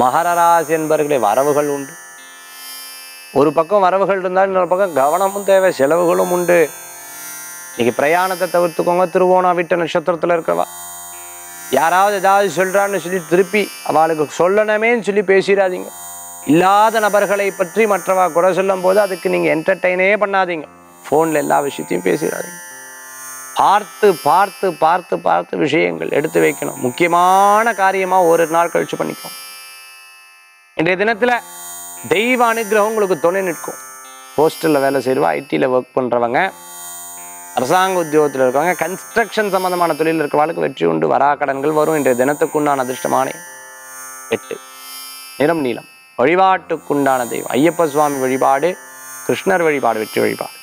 மகர ராசி என்பவர்களே வரவுகள் உண்டு ஒரு பக்கம் வரவுகள் இருந்தால் இன்னொரு பக்கம் கவனமும் தேவை செலவுகளும் உண்டு இன்னைக்கு பிரயாணத்தை தவிர்த்துக்கோங்க திருவோணம் விட்ட நட்சத்திரத்துல இருக்கவா யாராவது ஏதாவது சொல்றான்னு சொல்லி திருப்பி அவளுக்கு சொல்லணுமேன்னு சொல்லி பேசிடாதீங்க இல்லாத நபர்களை பற்றி மற்றவா குறை சொல்லும் போது அதுக்கு நீங்க என்டர்டெயினே பண்ணாதீங்க ஃபோனில் எல்லா விஷயத்தையும் பேசிடாதீங்க பார்த்து பார்த்து பார்த்து பார்த்து விஷயங்கள் எடுத்து வைக்கணும் முக்கியமான காரியமா ஒரு நாள் கழிச்சு பண்ணிக்கணும் இன்றைய தினத்துல தெய்வ அனுகிரகம் உங்களுக்கு துணை நிற்கும் போஸ்டலில் வேலை செய்கிறவா ஐடியில் ஒர்க் பண்ணுறவங்க அரசாங்க உத்தியோகத்தில் இருக்கவங்க கன்ஸ்ட்ரக்ஷன் சம்பந்தமான தொழில் இருக்கிறவங்களுக்கு வெற்றி உண்டு வரா கடன்கள் வரும் இன்றைய தினத்துக்குண்டான அதிர்ஷ்டமான எட்டு நிறம் நீளம் வழிபாட்டுக்குண்டான தெய்வம் ஐயப்ப சுவாமி வழிபாடு கிருஷ்ணர் வழிபாடு வெற்றி வழிபாடு